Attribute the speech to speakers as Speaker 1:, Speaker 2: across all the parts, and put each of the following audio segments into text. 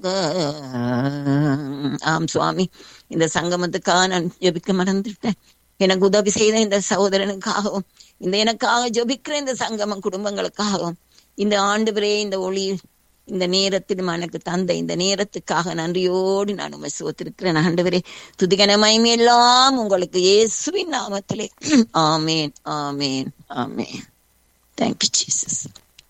Speaker 1: ஆம் சுவாமி இந்த சங்கமத்துக்காக நான் ஜெபிக்க மறந்துட்டேன் எனக்கு உதவி செய்த இந்த சகோதரனுக்காகவும் இந்த எனக்காக ஜெபிக்கிற இந்த சங்கம குடும்பங்களுக்காகவும் இந்த ஆண்டு வரை இந்த ஒளி இந்த நேரத்திலும் எனக்கு தந்த இந்த நேரத்துக்காக நன்றியோடு நான் உண்மை சுவத்திருக்கிறேன் ஆண்டவரே துதிகன மகிமை எல்லாம் உங்களுக்கு இயேசுவின் நாமத்திலே ஆமேன் ஆமேன் ஆமேன் தேங்க்யூ ஜீசஸ்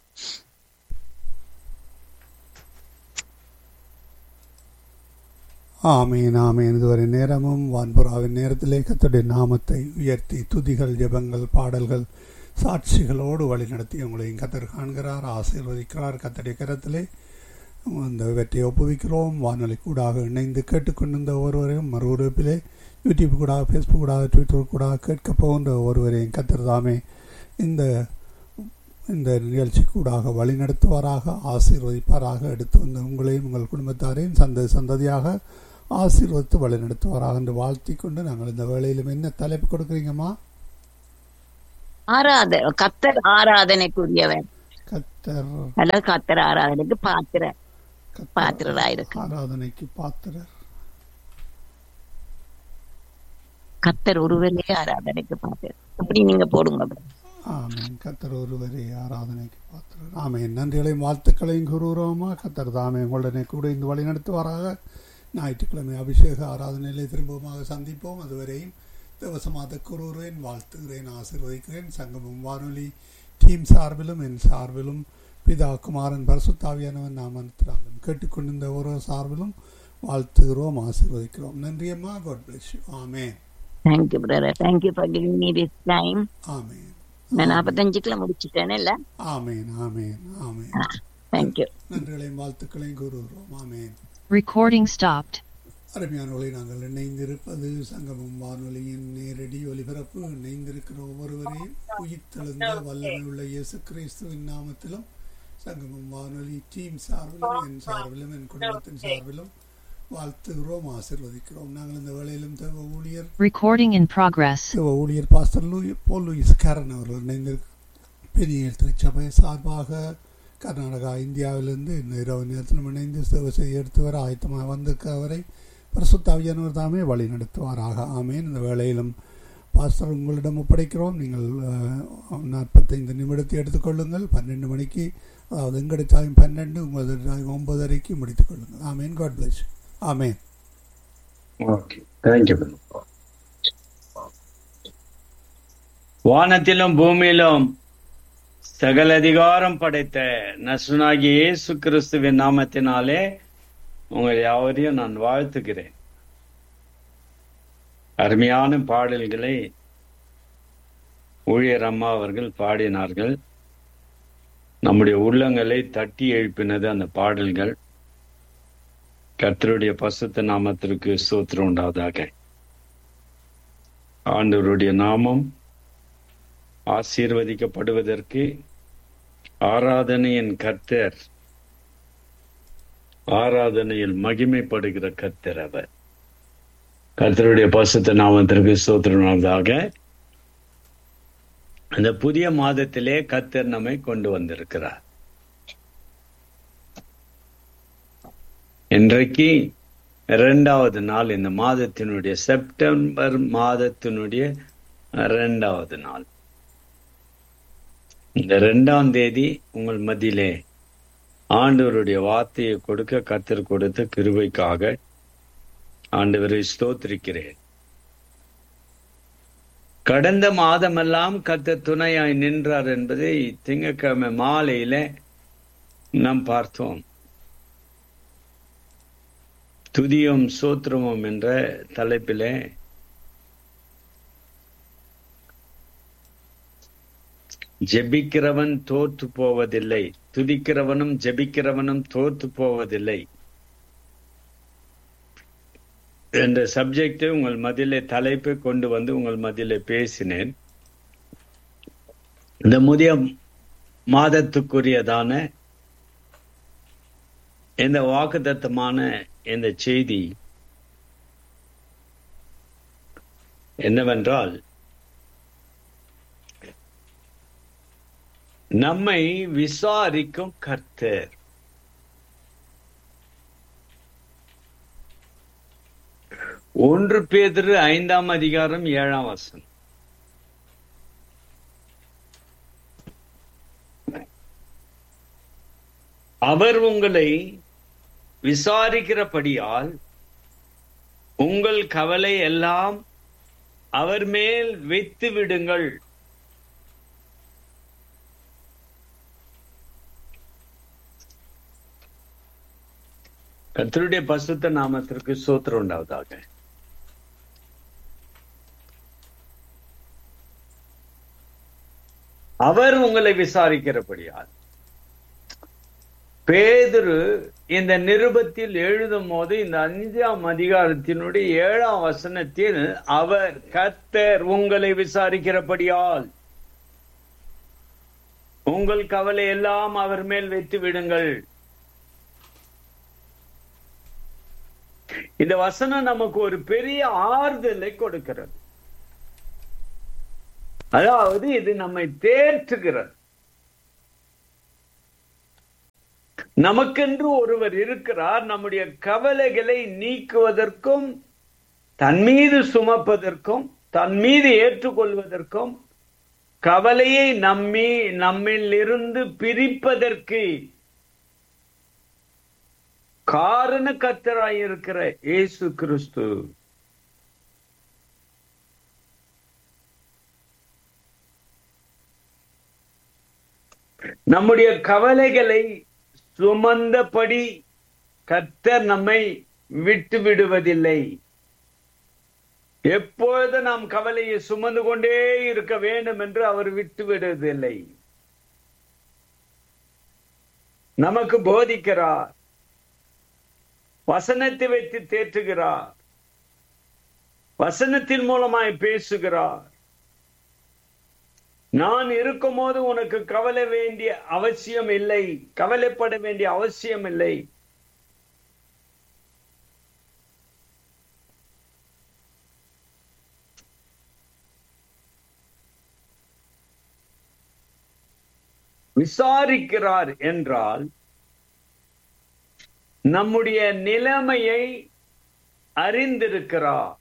Speaker 2: ஆமீன் ஆமீன் இதுவரை நேரமும் வான்புறாவின் நேரத்திலே கத்தருடைய நாமத்தை உயர்த்தி துதிகள் ஜெபங்கள் பாடல்கள் சாட்சிகளோடு வழி நடத்தி உங்களையும் கத்தர் காண்கிறார் ஆசீர்வதிக்கிறார் கத்தருடைய கரத்திலே அந்த வெற்றியை ஒப்புவிக்கிறோம் வானொலி கூடாக இணைந்து கேட்டுக்கொண்டிருந்த ஒருவரையும் மறு உறுப்பிலே யூடியூப் கூடாக ஃபேஸ்புக் கூடாக ட்விட்டர் கூடாக கேட்க போகின்ற ஒருவரையும் கத்தர் தாமே இந்த இந்த நிகழ்ச்சி கூடாக வழிநடத்துவாராக ஆசீர்வதிப்பாராக எடுத்து வந்த உங்களையும் உங்கள் குடும்பத்தாரையும் சந்த சந்ததியாக ஆசீர்வதித்து வழிநடத்துவாராக என்று வாழ்த்தி கொண்டு நாங்கள் இந்த வேளையிலும் என்ன தலைப்பு கொடுக்குறீங்கம்மா
Speaker 1: ஆராத கத்தர் ஆராதனைக்குரியவர்
Speaker 2: கத்தர்
Speaker 1: அல்ல கத்தர் ஆராதனைக்கு பாத்திர
Speaker 2: கத்தர்
Speaker 1: பாத்திரராயிருக்கு
Speaker 2: ஆராதனைக்கு பாத்திரர்
Speaker 1: கத்தர் ஒருவரே ஆராதனைக்கு பாத்திர அப்படி நீங்க போடுங்க
Speaker 2: ஆமேன் கத்தர் ஒருவரே ஆராதனைக்கு பாத்திரர் ஆமேன் நன்றிகளையும் வாழ்த்துக்களையும் கூறுகிறோமா கத்தர் தாமே உங்களுடனே கூட இந்த வழி நடத்துவாராக ஞாயிற்றுக்கிழமை அபிஷேக ஆராதனையிலே திரும்பமாக சந்திப்போம் அதுவரையும் தேவசமாத கூறுகிறேன் வாழ்த்துகிறேன் ஆசீர்வதிக்கிறேன் சங்கமம் வானொலி டீம் சார்பிலும் என் சார்பிலும் பிதா குமாரன் பரசுத்தாவியானவன் நாமத்தினாலும் கேட்டுக்கொண்டிருந்த ஒரு சார்பிலும் வாழ்த்துகிறோம் ஆசீர்வதிக்கிறோம் நன்றி அம்மா God bless you amen
Speaker 1: thank you brother thank you for giving me this time
Speaker 2: amen
Speaker 1: நான் நாற்பத்தஞ்சுக்குள்ள முடிச்சிட்டேனே இல்ல
Speaker 2: ஆமேன் ஆமேன் ஆமேன்
Speaker 1: தேங்க்யூ
Speaker 2: நன்றிகளையும் வாழ்த்துக்களையும் கூறுகிறோம் ஆமேன்
Speaker 3: Recording stopped.
Speaker 2: அருமையானவர்களை நாங்கள் இணைந்திருப்பது சங்கமம் வானொலியின் நேரடி ஒலிபரப்பு இணைந்திருக்கிற ஒவ்வொருவரையும் உயிர்த்தெழுந்த வல்லமை உள்ள இயேசு கிறிஸ்துவின் நாமத்திலும் சங்கமம் வானொலி டீம் சார்பிலும் என் சார்பிலும் என் குடும்பத்தின் சார்பிலும் வாழ்த்துகிறோம் ஆசிர்வதிக்கிறோம் நாங்கள் இந்த வேளையிலும் தேவ ஊழியர்
Speaker 3: Recording in progress.
Speaker 2: தேவ ஊழியர் pastor Louie Paul Louis Karen அவர்கள் இணைந்து பெரிய திருச்சபை சார்பாக கர்நாடகா இந்தியாவிலிருந்து இந்த இரவு நேரத்தில் இணைந்து சேவை செய்ய எடுத்து வர ஆயத்தமாக வந்திருக்க அவரை பரிசுத்தாவியானவர் தாமே வழி நடத்துவாராக ஆமேன் இந்த வேளையிலும் பாஸ்டர் உங்களிடம் ஒப்படைக்கிறோம் நீங்கள் அஹ், நாற்பத்தைந்து நிமிடத்தை எடுத்துக்கொள்ளுங்கள் பன்னெண்டு மணிக்கு அதாவது எங்களுடைய டைம் பன்னெண்டு உங்களது டைம் ஒன்பதரைக்கு முடித்துக் கொள்ளுங்கள் amen God bless amen
Speaker 4: okay thank you வானத்திலும் பூமியிலும் சகல அதிகாரம் படைத்த நசுனாகிய இயேசு கிறிஸ்துவின் நாமத்தினாலே உங்கள் யாவரையும் நான் வாழ்த்துகிறேன் அருமையான பாடல்களை ஊழியர் அம்மா அவர்கள் பாடினார்கள் நம்முடைய உள்ளங்களை தட்டி எழுப்பினது அந்த பாடல்கள் கர்த்தருடைய பசுத்த நாமத்திற்கு சூத்திரம் உண்டாதாக ஆண்டவருடைய நாமம் ஆசீர்வதிக்கப்படுவதற்கு ஆராதனையின் கர்த்தர் ஆராதனையில் மகிமைப்படுகிற கர்த்தர் அவர் கர்த்தருடைய பசுத்த நாமத்திற்கு சூத்திரனாக அந்த புதிய மாதத்திலே கர்த்தர் நம்மை கொண்டு வந்திருக்கிறார் இன்றைக்கு இரண்டாவது நாள் இந்த மாதத்தினுடைய செப்டம்பர் மாதத்தினுடைய இரண்டாவது நாள் இந்த இரண்டாம் தேதி உங்கள் மத்தியிலே ஆண்டவருடைய வார்த்தையை கொடுக்க கத்தர் கொடுத்த கிருபைக்காக ஆண்டவரை ஸ்தோத்திரிக்கிறேன் கடந்த மாதமெல்லாம் கத்தர் துணையாய் நின்றார் என்பதை திங்கட்கிழமை மாலையில நாம் பார்த்தோம் துதியும் சோத்திரமும் என்ற தலைப்பிலே ஜெபிக்கிறவன் தோற்று போவதில்லை துதிக்கிறவனும் ஜெபிக்கிறவனும் தோற்று போவதில்லை என்ற சப்ஜெக்டை உங்கள் மதியிலே தலைப்பை கொண்டு வந்து உங்கள் மதியிலே பேசினேன் இந்த முதிய மாதத்துக்குரியதான இந்த வாக்குத்தத்தமான இந்த செய்தி என்னவென்றால் நம்மை விசாரிக்கும் கர்த்தர் ஒன்று பேதுரு ஐந்தாம் அதிகாரம் ஏழாம் வசனம் அவர் உங்களை விசாரிக்கிறபடியால் உங்கள் கவலை எல்லாம் அவர் மேல் வைத்து விடுங்கள் கர்த்தருடைய பசுத்த நாமத்திற்கு சோத்திரம் உண்டாவதாக அவர் உங்களை விசாரிக்கிறபடியால் பேதுரு இந்த நிருபத்தில் எழுதும் போது இந்த அஞ்சாம் அதிகாரத்தினுடைய ஏழாம் வசனத்தில் அவர் கர்த்தர் உங்களை விசாரிக்கிறபடியால் உங்கள் கவலை எல்லாம் அவர் மேல் வைத்து விடுங்கள் இந்த வசனம் நமக்கு ஒரு பெரிய ஆறுதலை கொடுக்கிறது அதாவது இது நம்மை தேற்றுகிறது நமக்கென்று ஒருவர் இருக்கிறார் நம்முடைய கவலைகளை நீக்குவதற்கும் தன் மீது சுமப்பதற்கும் தன் மீது ஏற்றுக்கொள்வதற்கும் கவலையை நம்மி நம்மில் இருந்து பிரிப்பதற்கு காரண கத்தராயிருக்கிற இயேசு கிறிஸ்து நம்முடைய கவலைகளை சுமந்தபடி கர்த்தர் நம்மை விட்டு விடுவதில்லை எப்பொழுது நாம் கவலையை சுமந்து கொண்டே இருக்க வேண்டும் என்று அவர் விட்டு விடுவதில்லை நமக்கு போதிக்கிறார் வசனத்தை வைத்து தேற்றுகிறார் வசனத்தின் மூலமாய் பேசுகிறார் நான் இருக்கும் போது உனக்கு கவலை வேண்டிய அவசியம் இல்லை கவலைப்பட வேண்டிய அவசியம் இல்லை விசாரிக்கிறார் என்றால் நம்முடைய நிலைமையை அறிந்திருக்கிறார்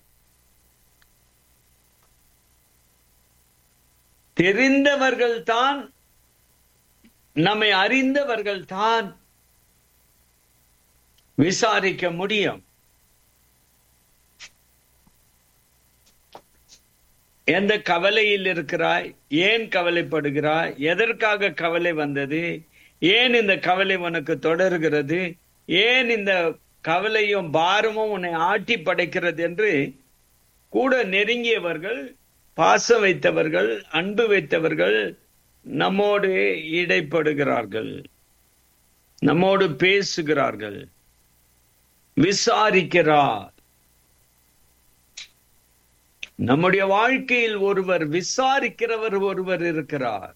Speaker 4: தெரிந்தவர்கள் தான் நம்மை அறிந்தவர்கள் தான் விசாரிக்க முடியும் எந்த கவலையில் இருக்கிறாய் ஏன் கவலைப்படுகிறாய் எதற்காக கவலை வந்தது ஏன் இந்த கவலை உனக்கு தொடர்கிறது ஏன் இந்த கவலையும் பாரமும் உன்னை ஆட்டி படைக்கிறது என்று கூட நெருங்கியவர்கள் பாசம் வைத்தவர்கள் அன்பு வைத்தவர்கள் நம்மோடு இடைப்படுகிறார்கள் நம்மோடு பேசுகிறார்கள் விசாரிக்கிறார் நம்முடைய வாழ்க்கையில் ஒருவர் விசாரிக்கிறவர் ஒருவர் இருக்கிறார்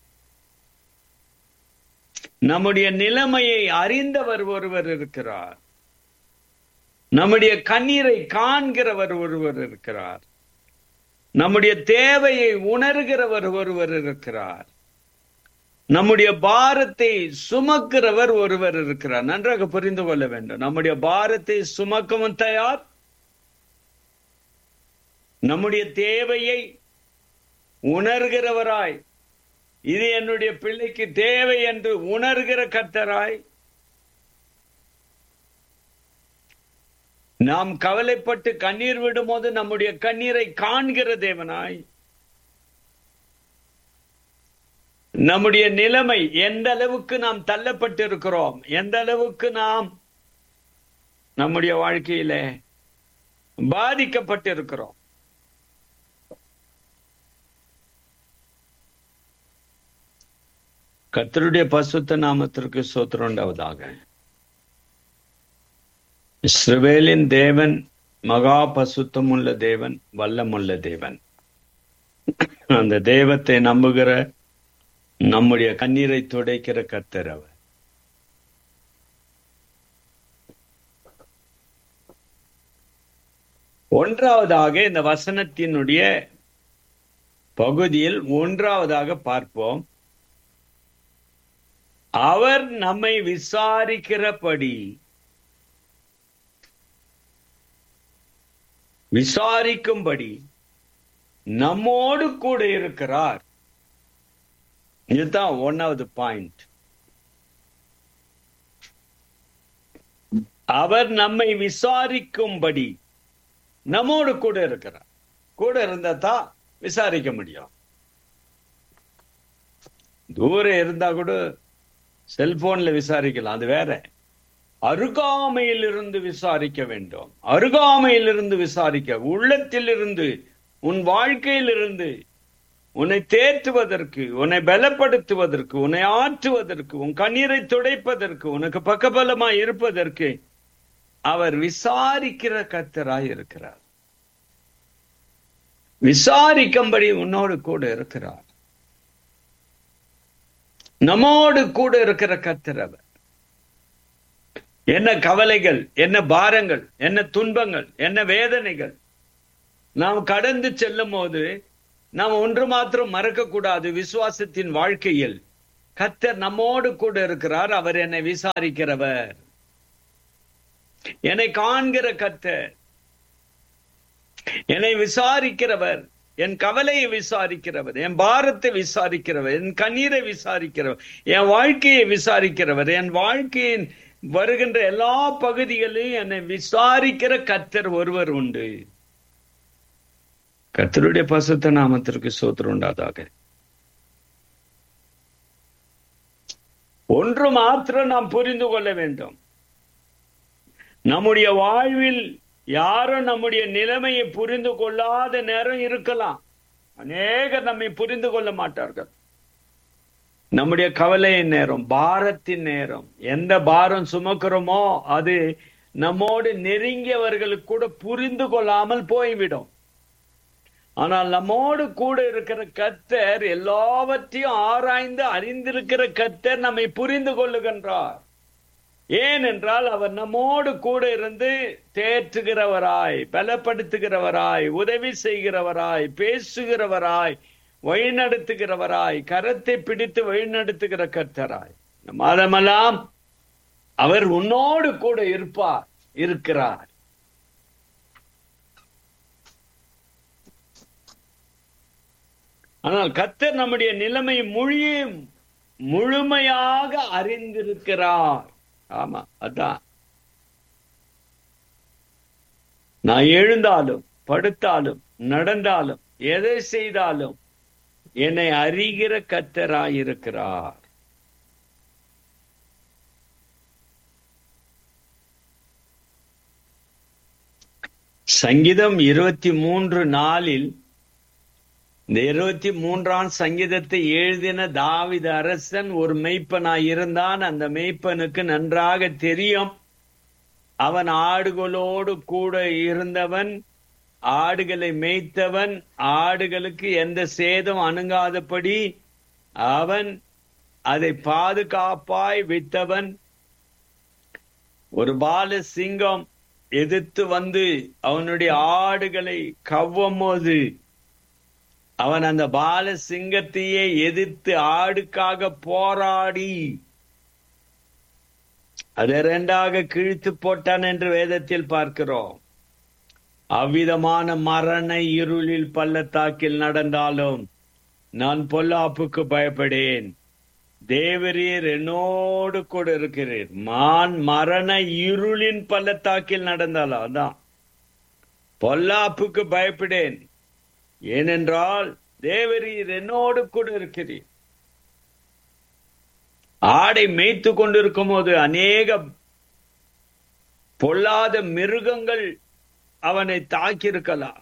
Speaker 4: நம்முடைய நிலைமையை அறிந்தவர் ஒருவர் இருக்கிறார் நம்முடைய கண்ணீரை காண்கிறவர் ஒருவர் இருக்கிறார் நம்முடைய தேவையை உணர்கிறவர் ஒருவர் இருக்கிறார் நம்முடைய பாரத்தை சுமக்கிறவர் ஒருவர் இருக்கிறார் நன்றாக புரிந்து கொள்ள வேண்டும் நம்முடைய பாரத்தை சுமக்கவும் தயார் நம்முடைய தேவையை உணர்கிறவராய் இது என்னுடைய பிள்ளைக்கு தேவை என்று உணர்கிற கத்தராய் நாம் கவலைப்பட்டு கண்ணீர் விடும்போது நம்முடைய கண்ணீரை காண்கிற தேவனாய் நம்முடைய நிலைமை எந்த அளவுக்கு நாம் தள்ளப்பட்டு இருக்கிறோம் எந்த அளவுக்கு நாம் நம்முடைய வாழ்க்கையில பாதிக்கப்பட்டு இருக்கிறோம் கத்தருடைய பசுத்த நாமத்திற்கு சோத்திரம் உண்டாவதாக இஸ்ரவேலின் தேவன் மகா பசுத்தம் உள்ள தேவன் வல்லமுள்ள தேவன் அந்த தெய்வத்தை நம்புகிற நம்முடைய கண்ணீரை துடைக்கிற கர்த்தர் அவர் ஒன்றாவதாக இந்த வசனத்தினுடைய பகுதியில் ஒன்றாவதாக பார்ப்போம் அவர் நம்மை விசாரிக்கிறபடி விசாரிக்கும்படி நம்மோடு கூட இருக்கிறார் இதுதான் ஒன்னாவது பாயிண்ட் அவர் நம்மை விசாரிக்கும்படி நம்மோடு கூட இருக்கிறார் கூட இருந்தா தான் விசாரிக்க முடியும் தூரம் இருந்தா கூட செல்போன்ல விசாரிக்கலாம் அது வேற அருகாமையில் இருந்து விசாரிக்க வேண்டும் அருகாமையில் இருந்து விசாரிக்க உள்ளத்தில் இருந்து உன் வாழ்க்கையில் இருந்து உன்னை தேற்றுவதற்கு உன்னை பலப்படுத்துவதற்கு உன்னை ஆற்றுவதற்கு உன் கண்ணீரை துடைப்பதற்கு உனக்கு பக்கபலமாய் இருப்பதற்கு அவர் விசாரிக்கிற கத்தராய் இருக்கிறார் விசாரிக்கும்படி உன்னோடு கூட இருக்கிறார் நம்மோடு கூட இருக்கிற கத்தர் அவர் என்ன கவலைகள் என்ன பாரங்கள் என்ன துன்பங்கள் என்ன வேதனைகள் நாம் கடந்து செல்லும் போது நாம் ஒன்று மாத்திரம் மறக்க கூடாது விசுவாசத்தின் வாழ்க்கையில் கத்தர் நம்மோடு கூட இருக்கிறார் அவர் என்னை விசாரிக்கிறவர் என்னை காண்கிற கத்தர் என்னை விசாரிக்கிறவர் என் கவலையை விசாரிக்கிறவர் என் பாரத்தை விசாரிக்கிறவர் என் கண்ணீரை விசாரிக்கிறவர் என் வாழ்க்கையை விசாரிக்கிறவர் என் வாழ்க்கையின் வருகின்ற எல்லா பகுதிகளையும் என்னை விசாரிக்கிற கத்தர் ஒருவர் உண்டு கத்தருடைய பசுத்த நாமத்திற்கு சோத்திரம் உண்டாதாக ஒன்று மாத்திரம் நாம் புரிந்து கொள்ள வேண்டும் நம்முடைய வாழ்வில் யாரும் நம்முடைய நிலைமையை புரிந்து கொள்ளாத நேரம் இருக்கலாம் அநேகர் நம்மை புரிந்து கொள்ள மாட்டார்கள் நம்முடைய கவலையின் நேரம் பாரத்தின் நேரம் எந்த பாரம் சுமக்கிறோமோ அது நம்மோடு நெருங்கியவர்களுக்கு கூட புரிந்து கொள்ளாமல் போய்விடும் ஆனால் நம்மோடு கூட இருக்கிற கத்தர் எல்லாவற்றையும் ஆராய்ந்து அறிந்திருக்கிற கத்தர் நம்மை புரிந்து கொள்ளுகின்றார் ஏனென்றால் அவர் நம்மோடு கூட இருந்து தேற்றுகிறவராய் பலப்படுத்துகிறவராய் உதவி செய்கிறவராய் பேசுகிறவராய் வழிநடத்துகிறவராய் கரத்தை பிடித்து வழிநடத்துகிற கர்த்தராய் மாதமெல்லாம் அவர் உன்னோடு கூட இருப்பார் இருக்கிறார் ஆனால் கத்தர் நம்முடைய நிலைமை மொழியும் முழுமையாக அறிந்திருக்கிறார் ஆமா அதான் நான் எழுந்தாலும் படுத்தாலும் நடந்தாலும் எதை செய்தாலும் என்னை அறிகிற கத்தராயிருக்கிறார் சங்கீதம் இருபத்தி மூன்று நாளில் இந்த இருபத்தி மூன்றாம் சங்கீதத்தை எழுதின தாவித அரசன் ஒரு மெய்ப்பனாய் இருந்தான் அந்த மெய்ப்பனுக்கு நன்றாக தெரியும் அவன் ஆடுகளோடு கூட இருந்தவன் ஆடுகளை மேய்த்தவன் ஆடுகளுக்கு எந்த சேதம் அணுகாதபடி அவன் அதை பாதுகாப்பாய் வித்தவன் ஒரு பால சிங்கம் எதிர்த்து வந்து அவனுடைய ஆடுகளை கவ்வும் போது அவன் அந்த பால சிங்கத்தையே எதிர்த்து ஆடுக்காக போராடி அதை இரண்டாக கிழித்து போட்டான் என்று வேதத்தில் பார்க்கிறோம் அவ்விதமான மரண இருளில் பள்ளத்தாக்கில் நடந்தாலும் நான் பொல்லாப்புக்கு பயப்படேன் தேவரீர் என்னோடு கூட இருக்கிறீர் மான் மரண இருளின் பள்ளத்தாக்கில் நடந்தாலும் அதான் பொல்லாப்புக்கு பயப்படேன் ஏனென்றால் தேவரீர் என்னோடு கூட இருக்கிறீர் ஆடை மேய்த்து கொண்டிருக்கும் போது அநேக பொல்லாத மிருகங்கள் அவனை தாக்கியிருக்கலாம்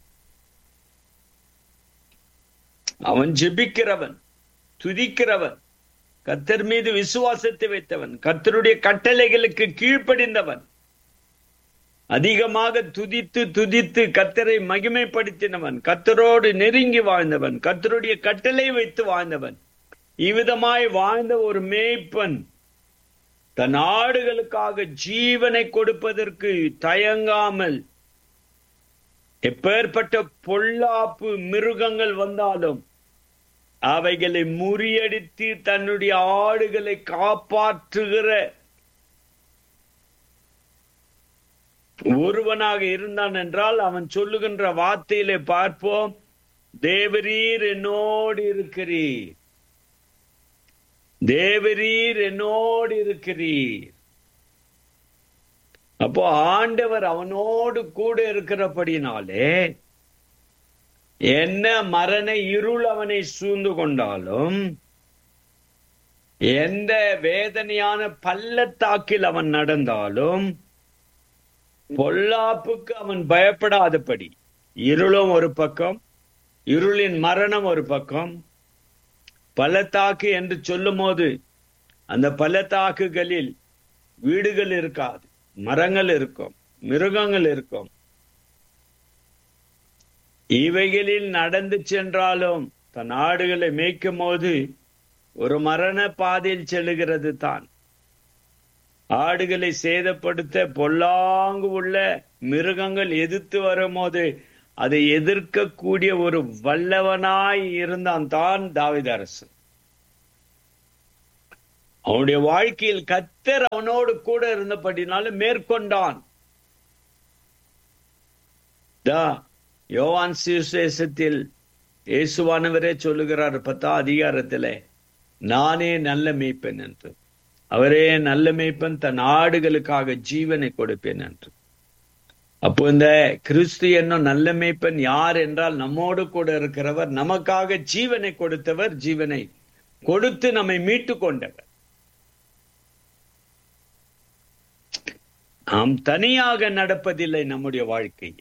Speaker 4: அவன் ஜெபிக்கிறவன் துதிக்கிறவன் கத்தர் மீது விசுவாசத்தை வைத்தவன் கத்தருடைய கட்டளைகளுக்கு கீழ்ப்படிந்தவன் அதிகமாக துதித்து துதித்து கத்தரை மகிமைப்படுத்தினவன் கத்தரோடு நெருங்கி வாழ்ந்தவன் கத்தருடைய கட்டளை வைத்து வாழ்ந்தவன் இவ்விதமாய் வாழ்ந்த ஒரு மேய்ப்பன் தன் ஆடுகளுக்காக ஜீவனை கொடுப்பதற்கு தயங்காமல் எப்பேற்பட்ட பொல்லாப்பு மிருகங்கள் வந்தாலும் அவைகளை முறியடித்து தன்னுடைய ஆடுகளை காப்பாற்றுகிற ஒருவனாக இருந்தான் என்றால் அவன் சொல்லுகின்ற வார்த்தையிலே பார்ப்போம் தேவரீர் என்னோடு இருக்கிறீர் தேவரீர் என்னோடு இருக்கிறீர் அப்போ ஆண்டவர் அவனோடு கூட இருக்கிறபடினாலே என்ன மரண இருள் அவனை சூழ்ந்து கொண்டாலும் எந்த வேதனையான பள்ளத்தாக்கில் அவன் நடந்தாலும் பொல்லாப்புக்கு அவன் பயப்படாதபடி இருளும் ஒரு பக்கம் இருளின் மரணம் ஒரு பக்கம் பள்ளத்தாக்கு என்று சொல்லும் போது அந்த பள்ளத்தாக்குகளில் வீடுகள் இருக்காது மரங்கள் இருக்கும் மிருகங்கள் இருக்கும் இவைகளில் நடந்து சென்றாலும் தன் ஆடுகளை மேய்க்கும் போது ஒரு மரண பாதையில் செல்லுகிறது தான் ஆடுகளை சேதப்படுத்த பொல்லாங்கு உள்ள மிருகங்கள் எதிர்த்து வரும்போது அதை எதிர்க்கக்கூடிய ஒரு வல்லவனாய் இருந்தான் தான் தாவிதரசு அவனுடைய வாழ்க்கையில் கத்தர் அவனோடு கூட இருந்தபடினால மேற்கொண்டான் யோவான் சுசேஷத்தில் இயேசுவானவரே சொல்லுகிறார் பத்தா அதிகாரத்திலே நானே நல்ல மேய்ப்பன் என்று அவரே நல்ல மேய்ப்பன் தன் ஆடுகளுக்காக ஜீவனை கொடுப்பேன் என்று அப்போ இந்த கிறிஸ்து என்னும் நல்ல மேய்ப்பன் யார் என்றால் நம்மோடு கூட இருக்கிறவர் நமக்காக ஜீவனை கொடுத்தவர் ஜீவனை கொடுத்து நம்மை மீட்டு கொண்டவர் நாம் தனியாக நடப்பதில்லை நம்முடைய வாழ்க்கையில்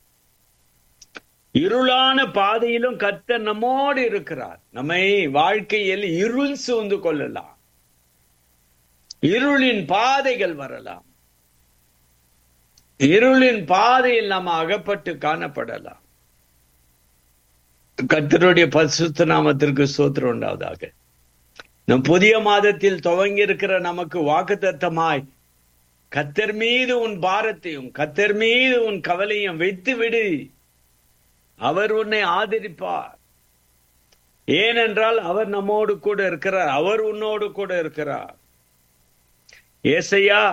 Speaker 4: இருளான பாதையிலும் கர்த்தர் நம்மோடு இருக்கிறார் நம்மை வாழ்க்கையில் இருள் சூழ்ந்து கொள்ளலாம் இருளின் பாதைகள் வரலாம் இருளின் பாதையில் நாம் அகப்பட்டு காணப்படலாம் கர்த்தருடைய பரிசுத்த நாமத்திற்கு சோத்திரம் உண்டாவதாக நம் புதிய மாதத்தில் துவங்கி இருக்கிற நமக்கு வாக்குத்தத்தமாய் கத்தர் மீது உன் பாரத்தையும் கத்தர் மீது உன் கவலையும் வைத்து விடு அவர் உன்னை ஆதரிப்பார் ஏனென்றால் அவர் நம்மோடு கூட இருக்கிறார் அவர் உன்னோடு கூட இருக்கிறார் ஏசையா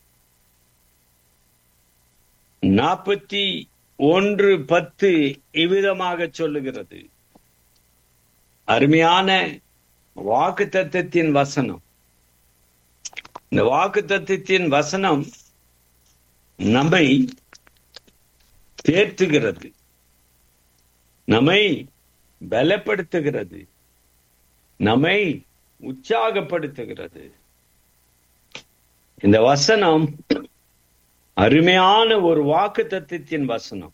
Speaker 4: நாற்பத்தி ஒன்று பத்து இவ்விதமாக சொல்லுகிறது அருமையான வாக்கு தத்துவத்தின் வசனம் இந்த வாக்கு தத்துவத்தின் வசனம் நம்மை தேர்த்துகிறது நம்மை பலப்படுத்துகிறது நம்மை உற்சாகப்படுத்துகிறது இந்த வசனம் அருமையான ஒரு வாக்கு தத்துவத்தின் வசனம்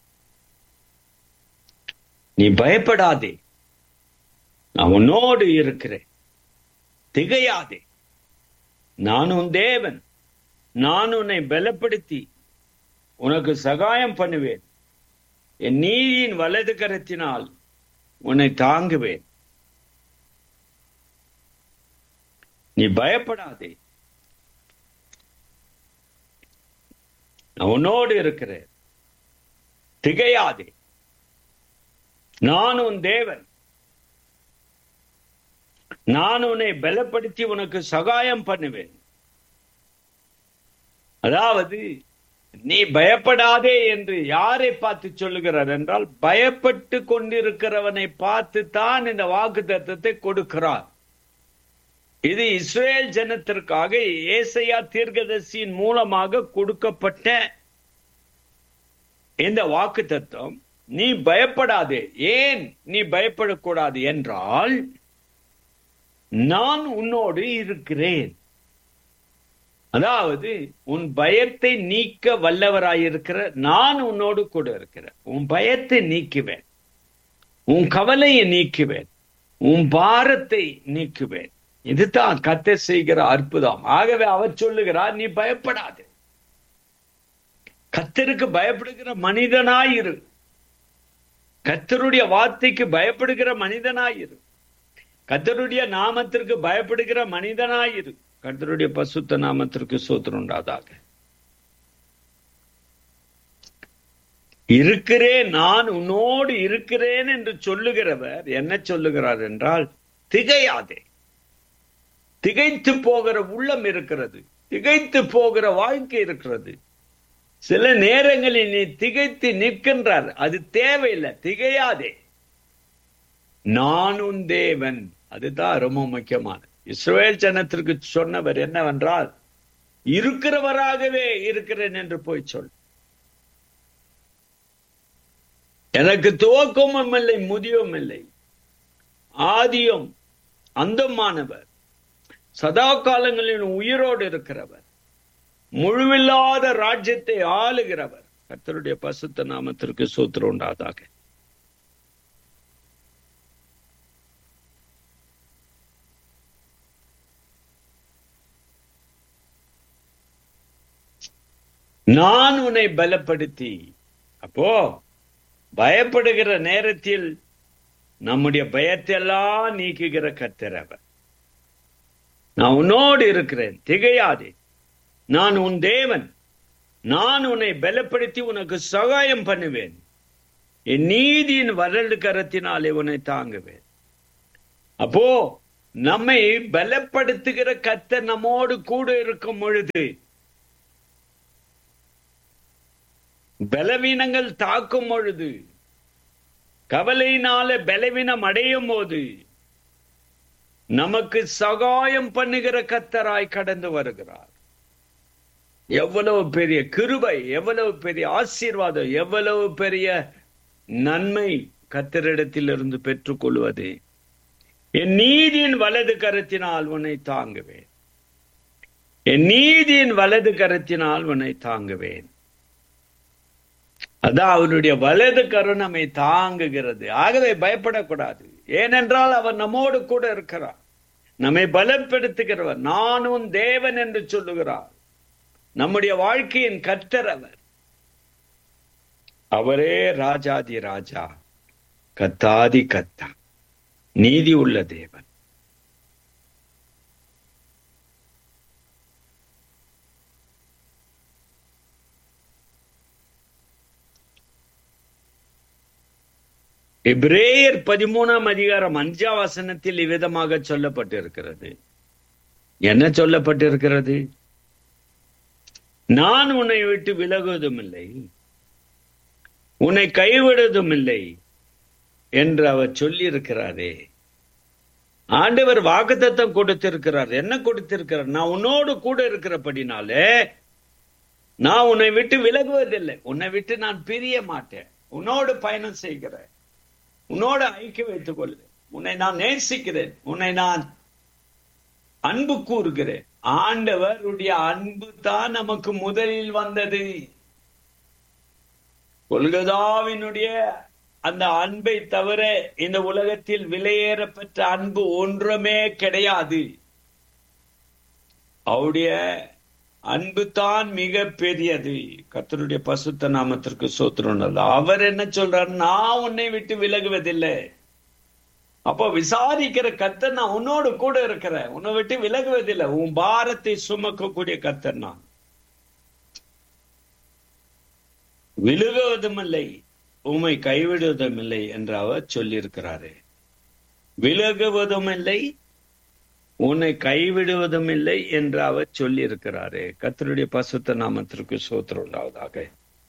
Speaker 4: நீ பயப்படாதே நான் உன்னோடு இருக்கிறேன் திகையாதே நான் உன் தேவன் நான் உன்னை பலப்படுத்தி உனக்கு சகாயம் பண்ணுவேன் என் நீதியின் வலது கரத்தினால் உன்னை தாங்குவேன் நீ பயப்படாதே நான் உன்னோடு இருக்கிறேன் திகையாதே நான் உன் தேவன் நான் உன்னை பலப்படுத்தி உனக்கு சகாயம் பண்ணுவேன் அதாவது நீ பயப்படாதே என்று யாரை பார்த்து சொல்லுகிறார் என்றால் பயப்பட்டு கொண்டிருக்கிறவனை பார்த்து தான் இந்த வாக்கு தத்துவத்தை கொடுக்கிறார் இது இஸ்ரேல் ஜனத்திற்காக ஏசையா தீர்க்கதர்சியின் மூலமாக கொடுக்கப்பட்ட இந்த வாக்கு தத்துவம் நீ பயப்படாதே ஏன் நீ பயப்படக்கூடாது என்றால் நான் உன்னோடு இருக்கிறேன் அதாவது உன் பயத்தை நீக்க வல்லவராயிருக்கிற நான் உன்னோடு கூட இருக்கிறேன் உன் பயத்தை நீக்குவேன் உன் கவலையை நீக்குவேன் உன் பாரத்தை நீக்குவேன் இதுதான் கத்தை செய்கிற அற்புதம் ஆகவே அவர் சொல்லுகிறார் நீ பயப்படாது கத்தருக்கு பயப்படுகிற மனிதனாயிரு கத்தருடைய வார்த்தைக்கு பயப்படுகிற மனிதனாயிரு கத்தருடைய நாமத்திற்கு பயப்படுகிற மனிதனாயிரு கர்த்தருடைய பசுத்த நாமத்திற்கு சோத்திரம் உண்டாதாக இருக்கிறேன் நான் உன்னோடு இருக்கிறேன் என்று சொல்லுகிறவர் என்ன சொல்லுகிறார் என்றால் திகையாதே திகைத்து போகிற உள்ளம் இருக்கிறது திகைத்து போகிற வாழ்க்கை இருக்கிறது சில நேரங்களில் நீ திகைத்து நிற்கின்றார் அது தேவையில்லை திகையாதே நான் உன் தேவன் அதுதான் ரொம்ப முக்கியமானது இஸ்ரவேல் ஜனத்திற்கு சொன்னவர் என்னவென்றால் இருக்கிறவராகவே இருக்கிறேன் என்று போய் சொல் எனக்கு துவக்கமும் இல்லை முதியவும் இல்லை ஆதியும் அந்தமானவர் சதா காலங்களில் உயிரோடு இருக்கிறவர் முழுவில்லாத ராஜ்யத்தை ஆளுகிறவர் கர்த்தருடைய பசுத்த நாமத்திற்கு சூத்திரம் உண்டாதாக நான் உன்னை பலப்படுத்தி அப்போ பயப்படுகிற நேரத்தில் நம்முடைய பயத்தை எல்லாம் நீக்குகிற கர்த்தர் அவர் நான் உன்னோடு இருக்கிறேன் திகையாதே நான் உன் தேவன் நான் உன்னை பலப்படுத்தி உனக்கு சகாயம் பண்ணுவேன் என் நீதியின் வலது கரத்தினாலே உன்னை தாங்குவேன் அப்போ நம்மை பலப்படுத்துகிற கர்த்தர் நம்மோடு கூட இருக்கும் பொழுது பலவீனங்கள் தாக்கும் பொழுது கவலையினால பலவீனம் அடையும் போது நமக்கு சகாயம் பண்ணுகிற கத்தராய் கடந்து வருகிறார் எவ்வளவு பெரிய கிருபை எவ்வளவு பெரிய ஆசீர்வாதம் எவ்வளவு பெரிய நன்மை கத்தரிடத்திலிருந்து பெற்றுக்கொள்வது என் நீதியின் வலது கரத்தினால் உன்னை தாங்குவேன் என் நீதியின் வலது கரத்தினால் உன்னை தாங்குவேன் அதான் அவனுடைய வலது கரு நம்மை தாங்குகிறது ஆகவே பயப்படக்கூடாது ஏனென்றால் அவர் நம்மோடு கூட இருக்கிறார் நம்மை பலப்படுத்துகிறவர் நானும் தேவன் என்று சொல்லுகிறார் நம்முடைய வாழ்க்கையின் கர்த்தர் அவர் அவரே ராஜாதி ராஜா கத்தாதி கத்தா நீதி உள்ள தேவன் எபிரேயர் பதிமூணாம் அதிகாரம் அஞ்சாம் வசனத்தில் இவ்விதமாக சொல்லப்பட்டிருக்கிறது என்ன சொல்லப்பட்டிருக்கிறது நான் உன்னை விட்டு விலகுவதும் இல்லை உன்னை கைவிடுவதும் இல்லை என்று அவர் சொல்லி இருக்கிறாரே ஆண்டவர் வாக்குத்தத்தம் கொடுத்திருக்கிறார் என்ன கொடுத்திருக்கிறார் நான் உன்னோடு கூட இருக்கிறபடினாலே நான் உன்னை விட்டு விலகுவதில்லை உன்னை விட்டு நான் பிரிய மாட்டேன் உன்னோடு பயணம் செய்கிறேன் உன்னோடு ஐக்கிய வைத்துக் கொள்கிறேன் உன்னை நான் நேசிக்கிறேன் உன்னை நான் அன்பு கூறுகிறேன் ஆண்டவருடைய அன்பு தான் நமக்கு முதலில் வந்தது கொல்கதாவினுடைய அந்த அன்பை தவிர இந்த உலகத்தில் விலையேறப்பெற்ற அன்பு ஒன்றுமே கிடையாது அவருடைய அன்பு தான் மிக பெரியது கத்தருடைய பசுத்த நாமத்திற்கு சோத்திரம் அவர் என்ன சொல்றார் நான் உன்னை விட்டு விலகுவதில்லை அப்போ விசாரிக்கிற கத்தர் நான் உன்னோடு கூட இருக்கிறேன் உன்னை விட்டு விலகுவதில்லை உன் பாரத்தை சுமக்கக்கூடிய கத்தர் நான் விழுகுவதும் இல்லை உம்மை கைவிடுவதும் இல்லை என்று அவர் சொல்லியிருக்கிறாரே விலகுவதும் இல்லை உன்னை கைவிடுவதும் இல்லை என்று அவர் சொல்லி இருக்கிறாரே கத்தருடைய பசுத்த நாமத்திற்கு சோத்திரம் உண்டாவதாக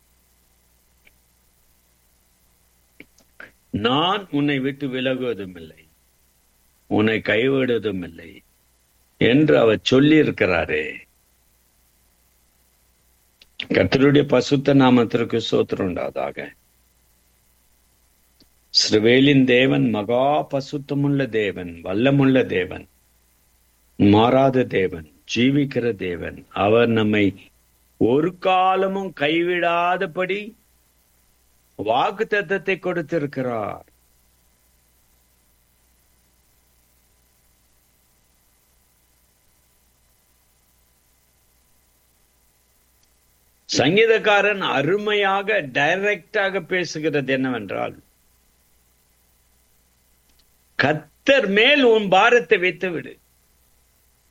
Speaker 4: நான் உன்னை விட்டு விலகுவதும் இல்லை உன்னை கைவிடுவதும் இல்லை என்று அவர் சொல்லி இருக்கிறாரே கத்தருடைய பசுத்த நாமத்திற்கு சோத்திரம் உண்டாவதாக ஸ்ரவேலின் தேவன் மகா பசுத்தமுள்ள தேவன் வல்லமுள்ள தேவன் மாறாத தேவன் ஜீவிக்கிற தேவன் அவர் நம்மை ஒரு காலமும் கைவிடாதபடி வாக்கு தத்தத்தை கொடுத்திருக்கிறார் சங்கீதக்காரன் அருமையாக டைரக்டாக பேசுகிறது என்னவென்றால் கத்தர் மேல் உன் பாரத்தை வைத்து விடு